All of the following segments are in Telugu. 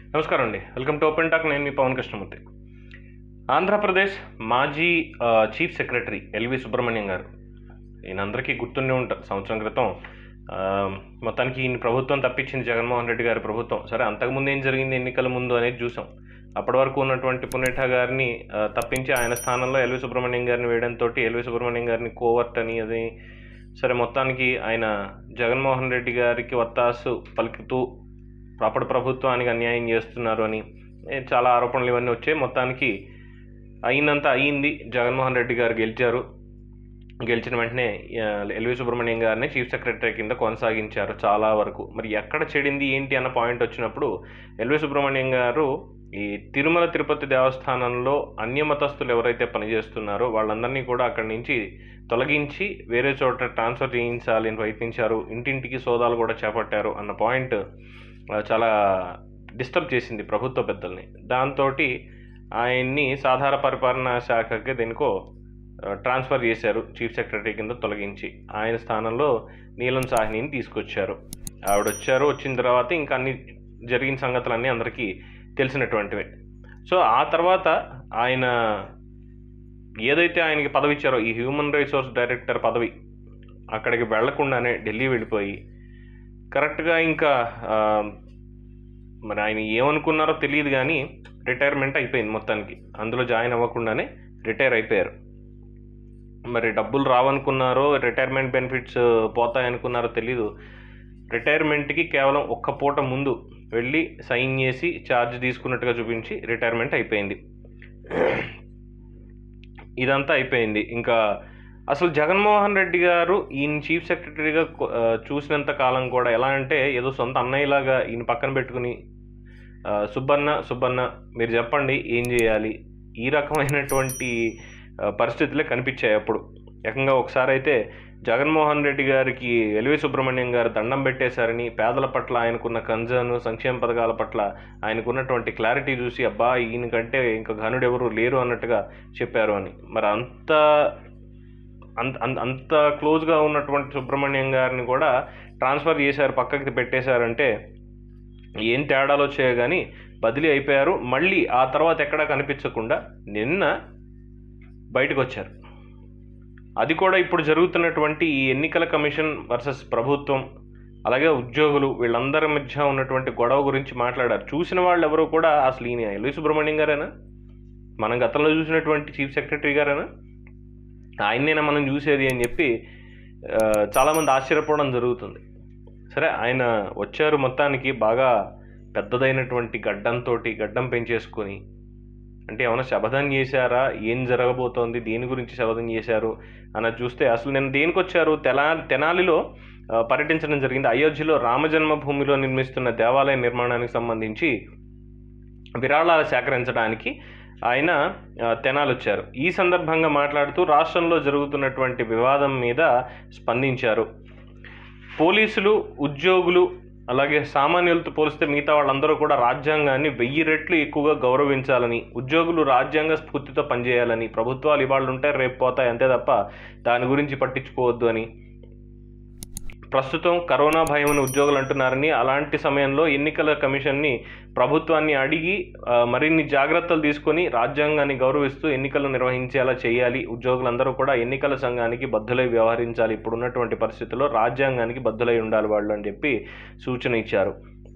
నమస్కారం అండి వెల్కమ్ టు ఓపెన్ టాక్ నేను మీ పవన్ కృష్ణమూర్తి ఆంధ్రప్రదేశ్ మాజీ ఆ, చీఫ్ సెక్రటరీ ఎల్వి సుబ్రహ్మణ్యం గారు ఈయన అందరికీ గుర్తుండే ఉంటారు సంవత్సరం క్రితం ఆ, మొత్తానికి ఈయన ప్రభుత్వం తప్పించింది జగన్మోహన్ రెడ్డి గారి ప్రభుత్వం సరే అంతకుముందు ఏం జరిగింది ఎన్నికల ముందు అనేది చూసాం అప్పటి వరకు ఉన్నటువంటి పుణ్యఠ గారిని ఆ, తప్పించి ఆయన స్థానంలో ఎల్వి సుబ్రహ్మణ్యం గారిని వేయడంతో ఎల్వి సుబ్రహ్మణ్యం గారిని కోవర్ట్ అని అది సరే మొత్తానికి ఆయన జగన్మోహన్ రెడ్డి గారికి వత్తాసు పలుకుతూ అప్పటి ప్రభుత్వానికి అన్యాయం చేస్తున్నారు అని ఏ, చాలా ఆరోపణలు ఇవన్నీ వచ్చాయి మొత్తానికి అయినంత అయ్యింది జగన్మోహన్ రెడ్డి గారు గెలిచారు గెలిచిన వెంటనే ఆ, ఎల్వి సుబ్రహ్మణ్యం గారిని చీఫ్ సెక్రటరీ కింద కొనసాగించారు చాలా వరకు మరి ఎక్కడ చెడింది ఏంటి అన్న పాయింట్ వచ్చినప్పుడు ఎల్వి సుబ్రహ్మణ్యం గారు ఈ తిరుమల తిరుపతి దేవస్థానంలో అన్యమతస్తులు ఎవరైతే పనిచేస్తున్నారో వాళ్ళందరినీ కూడా అక్కడి నుంచి తొలగించి వేరే చోట ట్రాన్స్ఫర్ చేయించాలి అని ప్రయత్నించారు ఇంటింటికి సోదాలు కూడా చేపట్టారు అన్న పాయింట్ ఆ, చాలా డిస్టర్బ్ చేసింది ప్రభుత్వ పెద్దల్ని దాంతో ఆయన్ని సాధారణ పరిపాలనా శాఖకి దేనికో ఆ, ట్రాన్స్ఫర్ చేశారు చీఫ్ సెక్రటరీ కింద తొలగించి ఆయన స్థానంలో నీలం సాహ్నిని తీసుకొచ్చారు ఆవిడ వచ్చారు వచ్చిన తర్వాత ఇంకా అన్ని జరిగిన సంగతులన్నీ అందరికీ తెలిసినటువంటివే సో ఆ తర్వాత ఆయన ఏదైతే ఆయనకి పదవి ఇచ్చారో ఈ హ్యూమన్ రిసోర్స్ డైరెక్టర్ పదవి అక్కడికి వెళ్లకుండానే ఢిల్లీ వెళ్ళిపోయి కరెక్ట్గా ఇంకా ఆ, మరి ఆయన ఏమనుకున్నారో తెలియదు కానీ రిటైర్మెంట్ అయిపోయింది మొత్తానికి అందులో జాయిన్ అవ్వకుండానే రిటైర్ అయిపోయారు మరి డబ్బులు రావనుకున్నారో రిటైర్మెంట్ బెనిఫిట్స్ పోతాయనుకున్నారో తెలీదు రిటైర్మెంట్కి కేవలం ఒక్క పూట ముందు వెళ్ళి సైన్ చేసి ఛార్జ్ తీసుకున్నట్టుగా చూపించి రిటైర్మెంట్ అయిపోయింది ఇదంతా అయిపోయింది ఇంకా అసలు జగన్మోహన్ రెడ్డి గారు ఈయన చీఫ్ సెక్రటరీగా కొ- ఆ, చూసినంత కాలం కూడా ఎలా అంటే ఏదో సొంత అన్నయ్యలాగా ఈయన పక్కన పెట్టుకుని ఆ, సుబ్బన్న సుబ్బన్న మీరు చెప్పండి ఏం చేయాలి ఈ రకమైనటువంటి ఆ, పరిస్థితులే కనిపించాయి అప్పుడు ఏకంగా ఒకసారి అయితే జగన్మోహన్ రెడ్డి గారికి ఎల్వి సుబ్రహ్మణ్యం గారు దండం పెట్టేశారని పేదల పట్ల ఆయనకున్న కన్సర్న్ సంక్షేమ పథకాల పట్ల ఆయనకున్నటువంటి క్లారిటీ చూసి అబ్బా ఈయనకంటే ఇంకా ఘనుడెవరు లేరు అన్నట్టుగా చెప్పారు అని మరి అంత అంత అంత అంత క్లోజ్గా ఉన్నటువంటి సుబ్రహ్మణ్యం గారిని కూడా ట్రాన్స్ఫర్ చేశారు పక్కకి పెట్టేశారంటే ఏం తేడాలో వచ్చాయో కానీ బదిలీ అయిపోయారు మళ్ళీ ఆ తర్వాత ఎక్కడా కనిపించకుండా నిన్న బయటకు వచ్చారు అది కూడా ఇప్పుడు జరుగుతున్నటువంటి ఈ ఎన్నికల కమిషన్ వర్సెస్ ప్రభుత్వం అలాగే ఉద్యోగులు వీళ్ళందరి మధ్య ఉన్నటువంటి గొడవ గురించి మాట్లాడారు చూసిన వాళ్ళు ఎవరు కూడా అసలు ఈయన ఎల్వి సుబ్రహ్మణ్యం గారేనా మనం గతంలో చూసినటువంటి చీఫ్ సెక్రటరీ గారేనా ఆయన్నేనా మనం చూసేది అని చెప్పి ఆ, చాలామంది ఆశ్చర్యపోవడం జరుగుతుంది సరే ఆయన వచ్చారు మొత్తానికి బాగా పెద్దదైనటువంటి గడ్డంతో గడ్డం పెంచేసుకొని అంటే ఏమైనా శపథం చేశారా ఏం జరగబోతోంది దేని గురించి శపథం చేశారు అన్నది చూస్తే అసలు నేను దేనికి వచ్చారు తెలా తెనాలిలో ఆ, పర్యటించడం జరిగింది అయోధ్యలో రామజన్మభూమిలో నిర్మిస్తున్న దేవాలయ నిర్మాణానికి సంబంధించి విరాళాలు సేకరించడానికి ఆయన ఆ, తెనాలి వచ్చారు ఈ సందర్భంగా మాట్లాడుతూ రాష్ట్రంలో జరుగుతున్నటువంటి వివాదం మీద స్పందించారు పోలీసులు ఉద్యోగులు అలాగే సామాన్యులతో పోలిస్తే మిగతా వాళ్ళందరూ కూడా రాజ్యాంగాన్ని వెయ్యి రెట్లు ఎక్కువగా గౌరవించాలని ఉద్యోగులు రాజ్యాంగ స్ఫూర్తితో పనిచేయాలని ప్రభుత్వాలు ఇవాళ ఉంటే రేపు పోతాయి అంతే తప్ప దాని గురించి పట్టించుకోవద్దు అని ప్రస్తుతం కరోనా భయం అని ఉద్యోగులు అంటున్నారని అలాంటి సమయంలో ఎన్నికల కమిషన్ని ప్రభుత్వాన్ని అడిగి ఆ, మరిన్ని జాగ్రత్తలు తీసుకొని రాజ్యాంగాన్ని గౌరవిస్తూ ఎన్నికలు నిర్వహించేలా చేయాలి ఉద్యోగులందరూ కూడా ఎన్నికల సంఘానికి బద్దులై వ్యవహరించాలి ఇప్పుడున్నటువంటి పరిస్థితుల్లో రాజ్యాంగానికి బద్దులై ఉండాలి వాళ్ళు అని చెప్పి సూచన ఇచ్చారు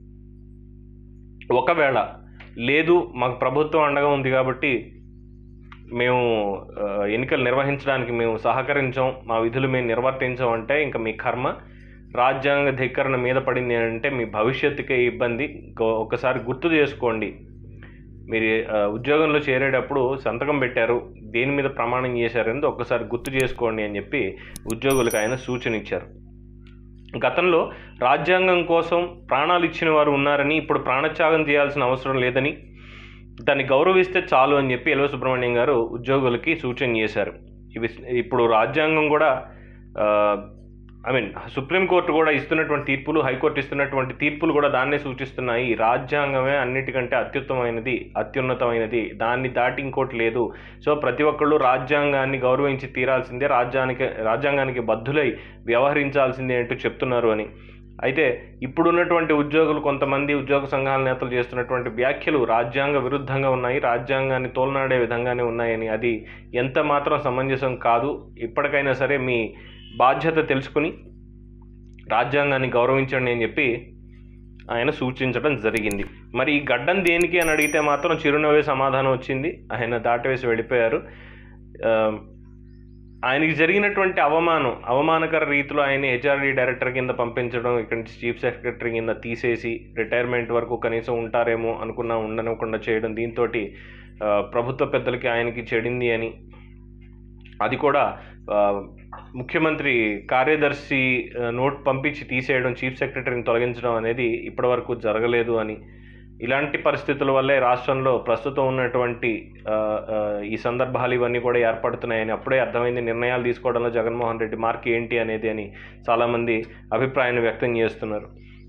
ఒకవేళ లేదు మాకు ప్రభుత్వం అండగా ఉంది కాబట్టి మేము ఆ, ఎన్నికలు నిర్వహించడానికి మేము సహకరించాం మా విధులు మేము నిర్వర్తించాం అంటే ఇంకా మీ కర్మ రాజ్యాంగ ధిక్కరణ మీద పడింది అంటే మీ భవిష్యత్తుకే ఇబ్బంది గో- ఒకసారి గుర్తు చేసుకోండి మీరు ఆ, ఉద్యోగంలో చేరేటప్పుడు సంతకం పెట్టారు దేని మీద ప్రమాణం చేశారనేది ఒక్కసారి గుర్తు చేసుకోండి అని చెప్పి ఉద్యోగులకు ఆయన సూచన ఇచ్చారు గతంలో రాజ్యాంగం కోసం ప్రాణాలు ఇచ్చిన వారు ఉన్నారని ఇప్పుడు ప్రాణత్యాగం చేయాల్సిన అవసరం లేదని దాన్ని గౌరవిస్తే చాలు అని చెప్పి ఎల్వ సుబ్రహ్మణ్యం గారు ఉద్యోగులకి సూచన చేశారు ఇవి ఇప్పుడు రాజ్యాంగం కూడా ఐ మీన్ సుప్రీంకోర్టు కూడా ఇస్తున్నటువంటి తీర్పులు హైకోర్టు ఇస్తున్నటువంటి తీర్పులు కూడా దాన్నే సూచిస్తున్నాయి రాజ్యాంగమే అన్నిటికంటే అత్యుత్తమైనది అత్యున్నతమైనది దాన్ని దాటి ఇంకోటి లేదు సో ప్రతి ఒక్కళ్ళు రాజ్యాంగాన్ని గౌరవించి తీరాల్సిందే రాజ్యానికి రాజ్యాంగానికి బద్ధులై వ్యవహరించాల్సిందే అంటూ చెప్తున్నారు అని అయితే ఇప్పుడున్నటువంటి ఉద్యోగులు కొంతమంది ఉద్యోగ సంఘాల నేతలు చేస్తున్నటువంటి వ్యాఖ్యలు రాజ్యాంగ విరుద్ధంగా ఉన్నాయి రాజ్యాంగాన్ని తోలనాడే విధంగానే ఉన్నాయని అది ఎంత మాత్రం సమంజసం కాదు ఇప్పటికైనా సరే మీ బాధ్యత తెలుసుకుని రాజ్యాంగాన్ని గౌరవించండి అని చెప్పి ఆయన సూచించడం జరిగింది మరి ఈ గడ్డం దేనికి అని అడిగితే మాత్రం చిరునవ్వే సమాధానం వచ్చింది ఆయన దాటివేసి వెళ్ళిపోయారు ఆ, ఆయనకి జరిగినటువంటి అవమానం అవమానకర రీతిలో ఆయన హెచ్ఆర్డి డైరెక్టర్ కింద పంపించడం ఇక్కడి నుంచి చీఫ్ సెక్రటరీ కింద తీసేసి రిటైర్మెంట్ వరకు కనీసం ఉంటారేమో అనుకున్నా ఉండనివ్వకుండా చేయడం దీంతో ప్రభుత్వ పెద్దలకి ఆయనకి చెడింది అని అది కూడా ఆ, ముఖ్యమంత్రి కార్యదర్శి ఆ, నోట్ పంపించి తీసేయడం చీఫ్ సెక్రటరీని తొలగించడం అనేది ఇప్పటివరకు జరగలేదు అని ఇలాంటి పరిస్థితుల వల్లే రాష్ట్రంలో ప్రస్తుతం ఉన్నటువంటి ఆ, ఆ, ఈ సందర్భాలు ఇవన్నీ కూడా ఏర్పడుతున్నాయని అప్పుడే అర్థమైంది నిర్ణయాలు తీసుకోవడంలో జగన్మోహన్ రెడ్డి మార్క్ ఏంటి అనేది అని చాలామంది అభిప్రాయాన్ని వ్యక్తం చేస్తున్నారు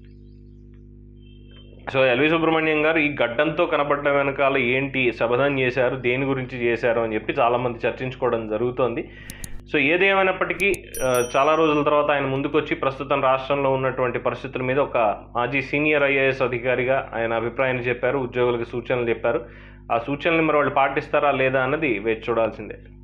సో ఎల్వి సుబ్రహ్మణ్యం గారు ఈ గడ్డంతో కనపడ్డ వెనకాల ఏంటి శబదం చేశారు దేని గురించి చేశారు అని చెప్పి చాలామంది చర్చించుకోవడం జరుగుతోంది సో ఏదేమైనప్పటికీ ఆ, చాలా రోజుల తర్వాత ఆయన ముందుకొచ్చి ప్రస్తుతం రాష్ట్రంలో ఉన్నటువంటి పరిస్థితుల మీద ఒక మాజీ సీనియర్ ఐఏఎస్ అధికారిగా ఆయన అభిప్రాయాన్ని చెప్పారు ఉద్యోగులకు సూచనలు చెప్పారు ఆ సూచనలు మరి వాళ్ళు పాటిస్తారా లేదా అన్నది వేచి చూడాల్సిందే